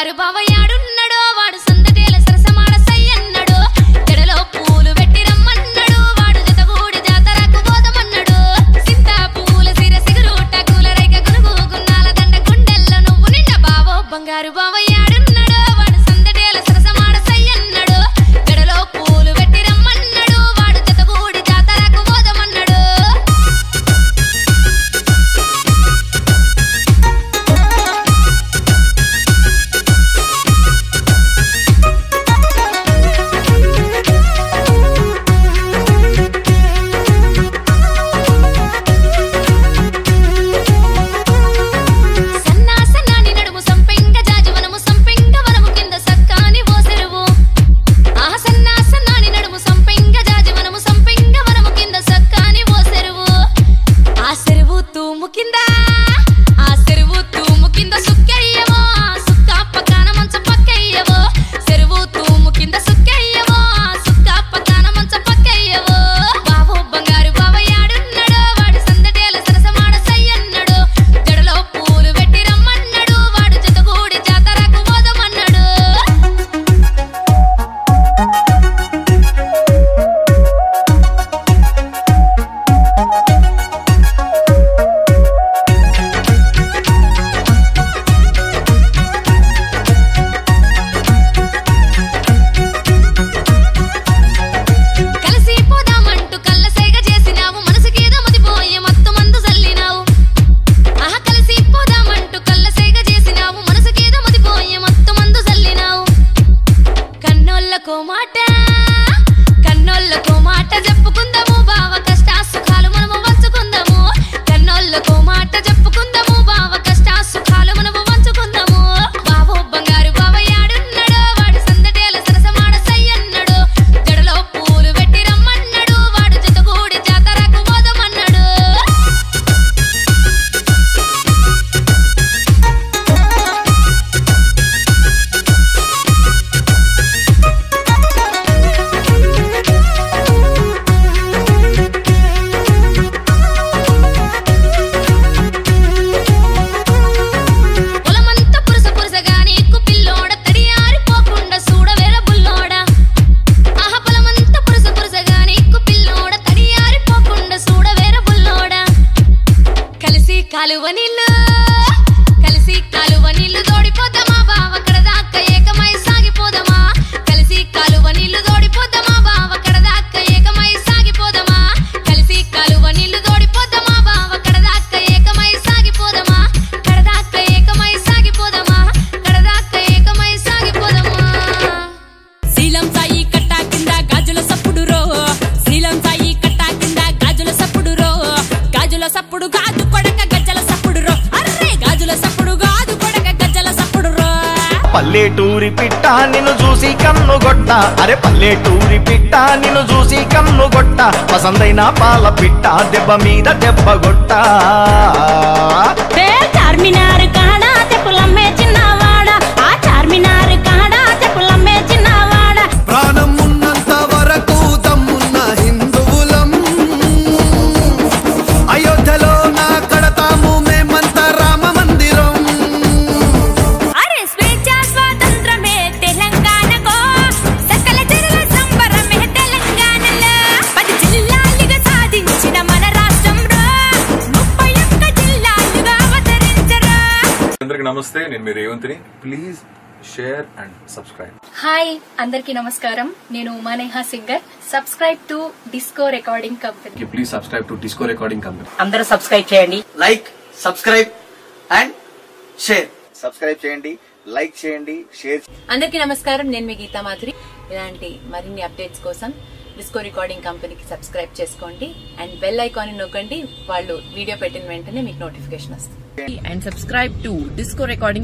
బంగారు బావయాడున్నడో వాడు సందటేల సరసమాడ సయ్యన్నడు జడలో పూలు పెట్టి రమ్మన్నడు వాడు జతగూడి జాతరకు పోదమన్నడు సింతా పూల సిర సిగురుట కూలరైక గునుగు గున్నాల దండ గుండెల్లో నువ్వు నిండ బావో బంగారు బావయాడున్నడో వాడు సందటేల సరసమాడ సయ్యన్నడు జడలో పూలు పెట్టి రమ్మన్నడు వాడు జతగూడి జాతరకు పోదమన్నడు సన్నా సన్నాని నడుము సంపెంగ జాజివనము సంపెంగ వనము కింద సక్కాని ఓ చెరువు ఆహ సన్నా సన్నాని నడుము సంపెంగ జాజివనము సంపెంగ వనము కింద సక్కాని ఓ చెరువు ఆ చెరువు తూము కింద ఆ చెరువు తూము కింద సుక్కయ్యవో ఆ సుక్క పక్కన మంచ పక్కయ్యవో చెరువు తూము కింద సుక్కయ్యవో ఆ సుక్క పక్కన మంచ పక్కయ్యవో బావో బంగారు బావయాడున్నడో వాడు సందటేల సరసమాడ సయ్యన్నడు జడలో పూలు పెట్టి రమ్మన్నడు వాడు జతగూడి జాతరకు పోదమన్నడు కలిసి పోదామంటూ కళ్ళ సేగ చేసినావు మనసుకేదో మతిపోయే మత్తు మందు చల్లినావు ఆహా కలిసి పోదామంటూ కళ్ళ సేగ చేసినావు మనసుకేదో మతిపోయే మత్తు మందు చల్లినావు కన్నోళ్ళకో మాట కన్నోళ్ళకో మాట చెప్పుకుందాము బావ కష్ట సుఖాలు మనము పంచుకుందాము కన్నోళ్ళకో మాట చెప్పుకుందాము బావ కష్ట సుఖాలు మనము పంచుకుందాము బావో బంగారు బావ యాడున్నడో వాడు సందటేల సరసమాడ సయ్యన్నడు జడలో పూలు పెట్టి రమ్మన్నడు వాడు జతగూడి జాతరకు పోదమన్నడు పొలమంతా పురుస పురుసగా నీకు పిల్లోడ తడి ఆరిపోకుండా చూడవేర బుల్లోడ ఆహ పొలమంతా పురుస పురుసగా నీకు పిల్లోడ తడి ఆరిపోకుండా చూడవేర బుల్లోడ కలిసి కాలువ నీళ్ళు కలిసి కాలువ నీళ్ళు తోడిపోతామా బావ కడ దాక్క ఏకమై సాగిపోదామా కలిసి కాలువ నీళ్ళు తోడిపోతామా బావ కడ దాక్క ఏకమై సాగిపోదామా కలిసి కాలువ నీళ్ళు తోడిపోతామా బావ కడ దాక్క ఏకమై సాగిపోదామా కడ దాక్క ఏకమై సాగిపోదామా కడ దాక్క ఏకమై సాగిపోదామా శీలం సాయి కట్టా కింద గాజుల సప్పుడు రో శీలం సాయి కట్టా కింద గాజుల సప్పుడు రో గాజుల సప్పుడు గాజు కొడక గజ్జల సప్పుడు రో అర్రే గాజుల సప్పుడు గాజు కొడక గజ్జల సప్పుడు రో పల్లెటూరి పిట్ట నిన్ను చూసి కన్ను గొట్ట అరే పల్లెటూరి పిట్ట నిన్ను చూసి కన్ను గొట్ట పసందైన పాల పిట్ట దెబ్బ మీద దెబ్బ గొట్ట ఏ చార్మినార్ కాడా చెప్పులమ్మే చిన్నవాడ ఆ చార్మినార్ కాడా చెప్పులమ్మే చిన్నవాడ ప్రాణం ఉన్నంత వరకు దమ్మున్న హిందువులం అయోధ్యలో నా కడతాము మేమంతా రామ మందిరం అరే స్వేచ్ఛ స్వాతంత్రమే తెలంగాణకో సకల జనుల సంబరమే తెలంగాణలో పది జిల్లాలుగా సాధించిన మన రాష్ట్రంలో ముప్పై ఒక్క జిల్లాలుగా అవతరించరా అందరికి నమస్తే నేను మీ రేవంత్ని please share and subscribe hi అందరికీ నమస్కారం నేను Umaneha singer subscribe to disco recording company please subscribe to disco recording company అందరూ సబ్స్క్రైబ్ చేయండి like subscribe and share subscribe చేయండి లైక్ చేయండి షేర్ అందరికీ నమస్కారం నేను మీ గీతా మాధురి ఇలాంటి మరిన్ని అప్డేట్స్ కోసం డిస్కో రికార్డింగ్ కంపెనీకి సబ్స్క్రైబ్ చేసుకోండి అండ్ బెల్ ఐకాన్ నొక్కండి వాళ్ళు వీడియో పెట్టిన వెంటనే మీకు నోటిఫికేషన్ వస్తుంది and subscribe to disco recording